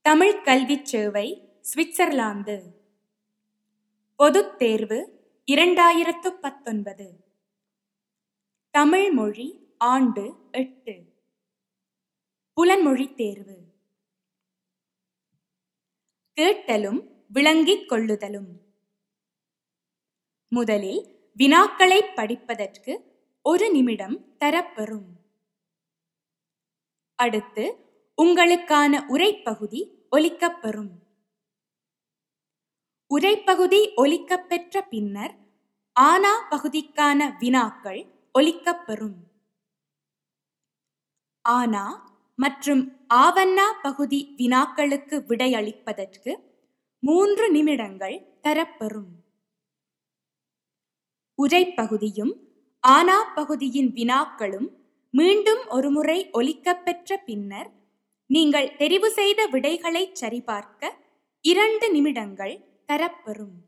தமிழ் கல்விச் சேவை சுவிட்சர்லாந்து பொதுத் தேர்வு இரண்டாயிரத்து பத்தொன்பது தமிழ் மொழி ஆண்டு எட்டு புலன்மொழித் தேர்வு கேட்டலும் விளங்கிக் கொள்ளுதலும் முதலில் வினாக்களைப் படிப்பதற்கு ஒரு நிமிடம் தரப்பெறும் அடுத்து உங்களுக்கான உரைப்பகுதி ஒலிக்கப்பெறும் உரைப்பகுதி ஒலிக்கப்பெற்ற பின்னர் ஆனா பகுதிக்கான வினாக்கள் ஒலிக்கப்பெறும் ஆனா மற்றும் ஆவண்ணா பகுதி வினாக்களுக்கு விடையளிப்பதற்கு மூன்று நிமிடங்கள் தரப்பெறும் உரைப்பகுதியும் ஆனா பகுதியின் வினாக்களும் மீண்டும் ஒருமுறை ஒலிக்கப்பெற்ற பின்னர் நீங்கள் தெரிவு செய்த விடைகளை சரிபார்க்க இரண்டு நிமிடங்கள் தரப்பெறும்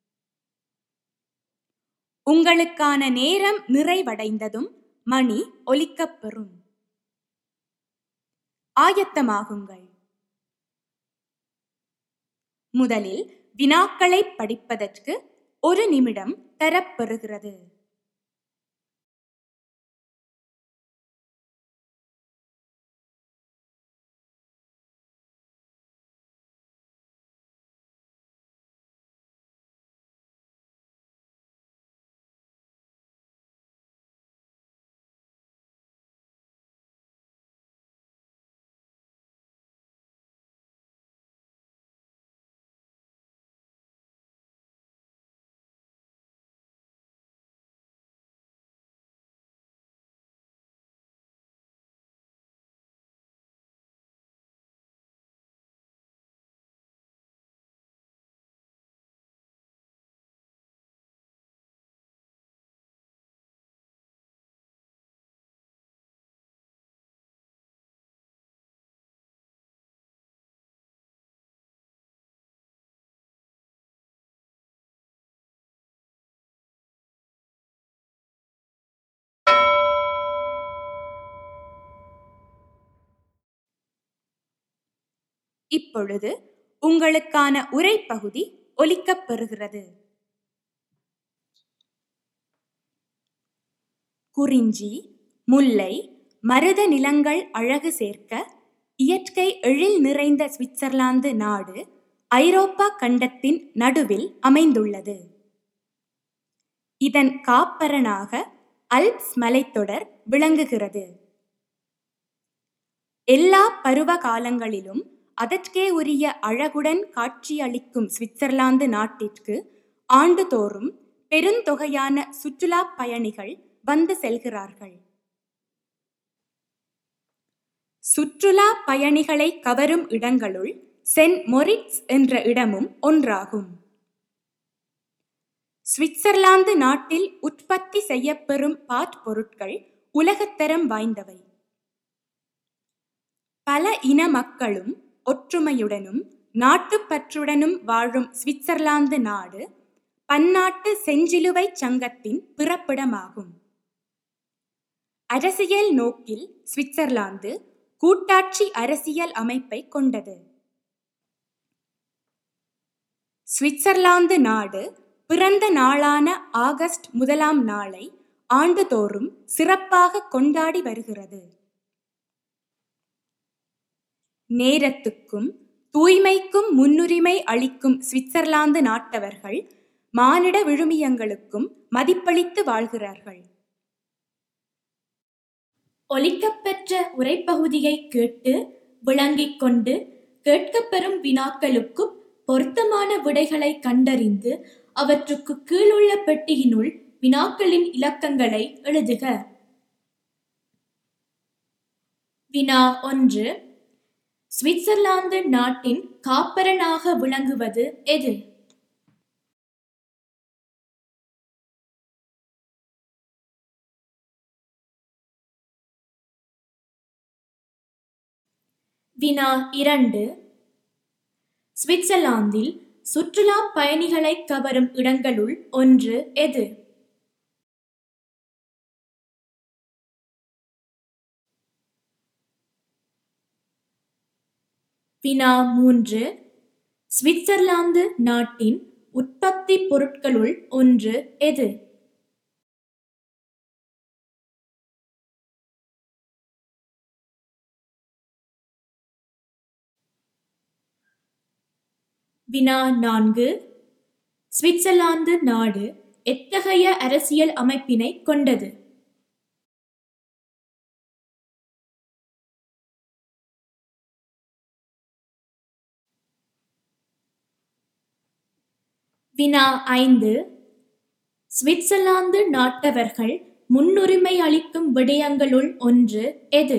உங்களுக்கான நேரம் நிறைவடைந்ததும் மணி ஒலிக்கப்பெறும் ஆயத்தமாகுங்கள் முதலில் வினாக்களை படிப்பதற்கு ஒரு நிமிடம் தரப்பெறுகிறது இப்பொழுது உங்களுக்கான உரைப்பகுதி ஒலிக்கப்பெறுகிறது குறிஞ்சி முல்லை மருத நிலங்கள் அழகு சேர்க்க இயற்கை எழில் நிறைந்த சுவிட்சர்லாந்து நாடு ஐரோப்பா கண்டத்தின் நடுவில் அமைந்துள்ளது இதன் காப்பரனாக அல்ப்ஸ் மலைத்தொடர் விளங்குகிறது எல்லா பருவ காலங்களிலும் அதற்கே உரிய அழகுடன் காட்சியளிக்கும் சுவிட்சர்லாந்து நாட்டிற்கு ஆண்டுதோறும் பெருந்தொகையான சுற்றுலா பயணிகள் வந்து செல்கிறார்கள் சுற்றுலா பயணிகளை கவரும் இடங்களுள் சென்ட் மொரிட்ஸ் என்ற இடமும் ஒன்றாகும் சுவிட்சர்லாந்து நாட்டில் உற்பத்தி செய்யப்பெறும் பாற்பொருட்கள் உலகத்தரம் வாய்ந்தவை பல இன மக்களும் ஒற்றுமையுடனும் நாட்டுப்பற்றுடனும் வாழும் சுவிட்சர்லாந்து நாடு பன்னாட்டு செஞ்சிலுவை சங்கத்தின் பிறப்பிடமாகும் அரசியல் நோக்கில் சுவிட்சர்லாந்து கூட்டாட்சி அரசியல் அமைப்பை கொண்டது சுவிட்சர்லாந்து நாடு பிறந்த நாளான ஆகஸ்ட் முதலாம் நாளை ஆண்டுதோறும் சிறப்பாக கொண்டாடி வருகிறது நேரத்துக்கும் தூய்மைக்கும் முன்னுரிமை அளிக்கும் சுவிட்சர்லாந்து நாட்டவர்கள் மானிட விழுமியங்களுக்கும் மதிப்பளித்து வாழ்கிறார்கள் ஒலிக்கப்பெற்ற உரைப்பகுதியை கேட்டு விளங்கிக் கொண்டு கேட்கப்பெறும் வினாக்களுக்கு பொருத்தமான விடைகளை கண்டறிந்து அவற்றுக்கு கீழுள்ள பெட்டியினுள் வினாக்களின் இலக்கங்களை எழுதுக வினா ஒன்று சுவிட்சர்லாந்து நாட்டின் காப்பரனாக விளங்குவது எது வினா இரண்டு சுவிட்சர்லாந்தில் சுற்றுலா பயணிகளை கவரும் இடங்களுள் ஒன்று எது வினா மூன்று சுவிட்சர்லாந்து நாட்டின் உற்பத்தி பொருட்களுள் ஒன்று எது வினா நான்கு சுவிட்சர்லாந்து நாடு எத்தகைய அரசியல் அமைப்பினை கொண்டது வினா ஐந்து சுவிட்சர்லாந்து நாட்டவர்கள் முன்னுரிமை அளிக்கும் விடயங்களுள் ஒன்று எது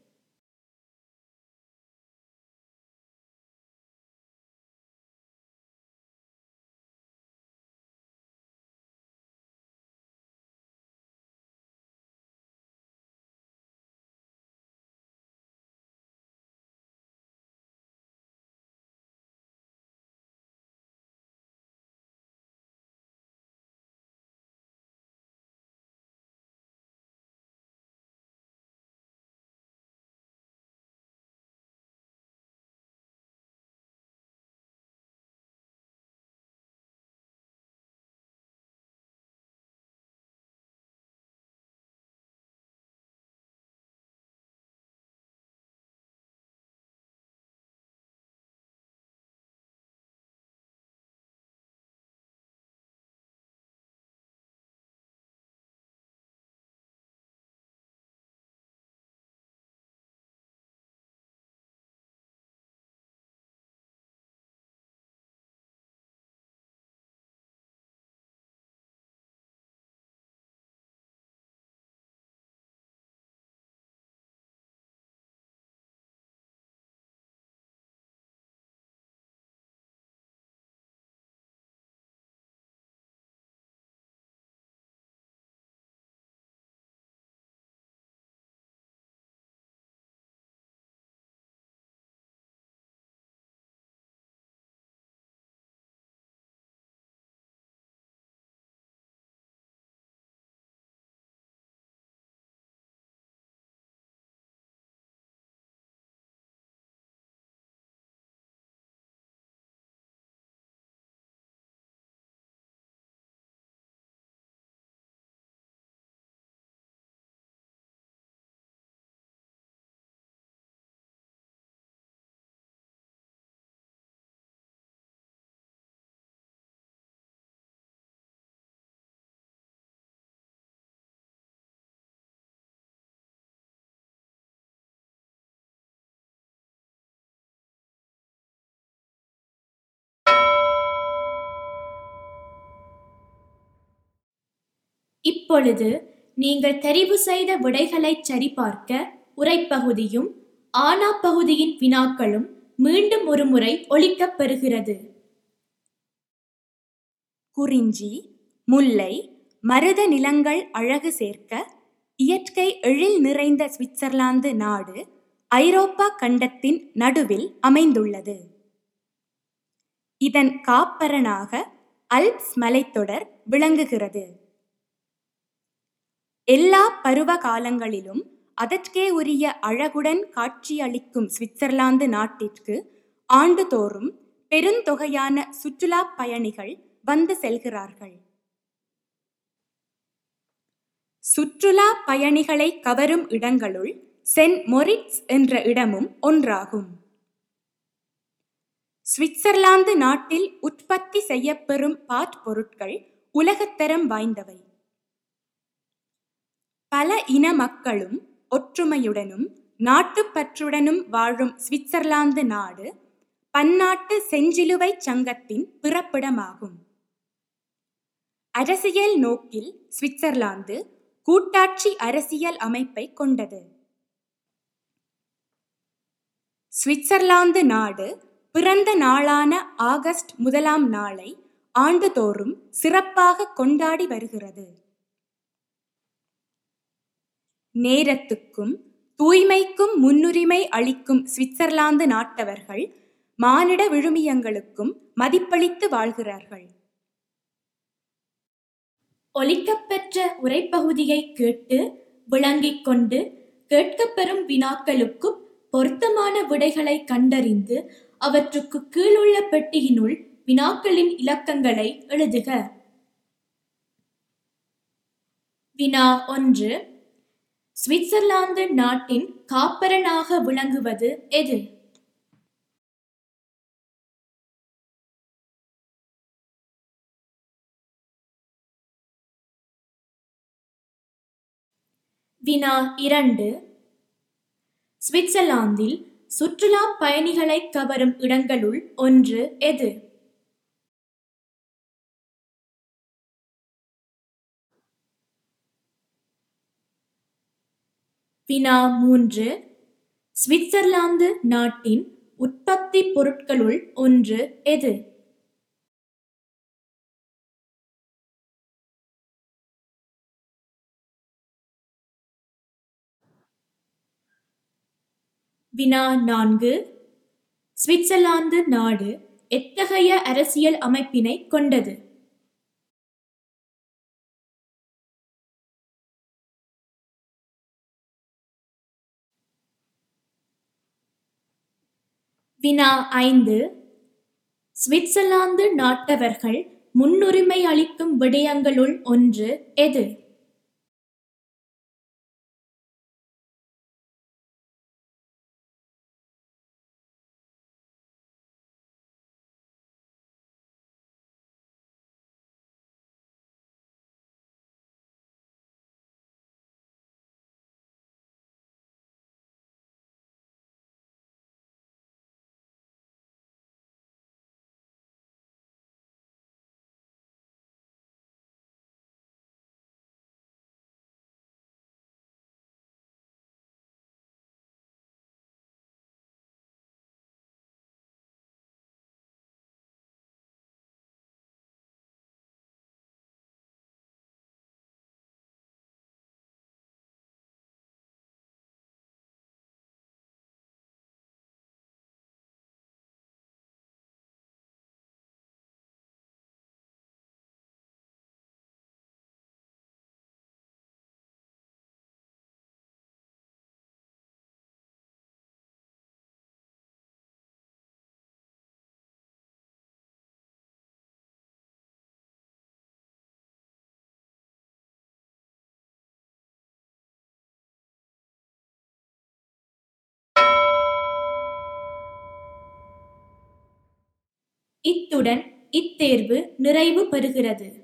இப்பொழுது நீங்கள் தெரிவு செய்த விடைகளை சரிபார்க்க உரைப்பகுதியும் ஆனா பகுதியின் வினாக்களும் மீண்டும் ஒருமுறை ஒலிக்கப் பெறுகிறது குறிஞ்சி முல்லை மருத நிலங்கள் அழகு சேர்க்க இயற்கை எழில் நிறைந்த சுவிட்சர்லாந்து நாடு ஐரோப்பா கண்டத்தின் நடுவில் அமைந்துள்ளது இதன் காப்பரனாக அல்ப்ஸ் மலைத்தொடர் விளங்குகிறது எல்லா பருவ காலங்களிலும் அதற்கே உரிய அழகுடன் காட்சியளிக்கும் சுவிட்சர்லாந்து நாட்டிற்கு ஆண்டுதோறும் பெருந்தொகையான சுற்றுலா பயணிகள் வந்து செல்கிறார்கள் சுற்றுலா பயணிகளை கவரும் இடங்களுள் சென்ட் மொரிட்ஸ் என்ற இடமும் ஒன்றாகும் சுவிட்சர்லாந்து நாட்டில் உற்பத்தி செய்யப்பெறும் பாற்பொருட்கள் உலகத்தரம் வாய்ந்தவை பல இன மக்களும் ஒற்றுமையுடனும் நாட்டுப்பற்றுடனும் வாழும் சுவிட்சர்லாந்து நாடு பன்னாட்டு செஞ்சிலுவை சங்கத்தின் பிறப்பிடமாகும் அரசியல் நோக்கில் சுவிட்சர்லாந்து கூட்டாட்சி அரசியல் அமைப்பை கொண்டது சுவிட்சர்லாந்து நாடு பிறந்த நாளான ஆகஸ்ட் முதலாம் நாளை ஆண்டுதோறும் சிறப்பாக கொண்டாடி வருகிறது நேரத்துக்கும் தூய்மைக்கும் முன்னுரிமை அளிக்கும் சுவிட்சர்லாந்து நாட்டவர்கள் மானிட விழுமியங்களுக்கும் மதிப்பளித்து வாழ்கிறார்கள் ஒலிக்கப்பெற்ற உரைப்பகுதியை கேட்டு விளங்கிக் கொண்டு கேட்கப்பெறும் வினாக்களுக்கும் பொருத்தமான விடைகளை கண்டறிந்து அவற்றுக்கு கீழுள்ள பெட்டியினுள் வினாக்களின் இலக்கங்களை எழுதுக வினா ஒன்று சுவிட்சர்லாந்து நாட்டின் காப்பரனாக விளங்குவது எது வினா இரண்டு சுவிட்சர்லாந்தில் சுற்றுலா பயணிகளை கவரும் இடங்களுள் ஒன்று எது வினா மூன்று சுவிட்சர்லாந்து நாட்டின் உற்பத்தி பொருட்களுள் ஒன்று எது வினா நான்கு சுவிட்சர்லாந்து நாடு எத்தகைய அரசியல் அமைப்பினை கொண்டது வினா ஐந்து சுவிட்சர்லாந்து நாட்டவர்கள் முன்னுரிமை அளிக்கும் விடயங்களுள் ஒன்று எது இத்துடன் இத்தேர்வு நிறைவு பெறுகிறது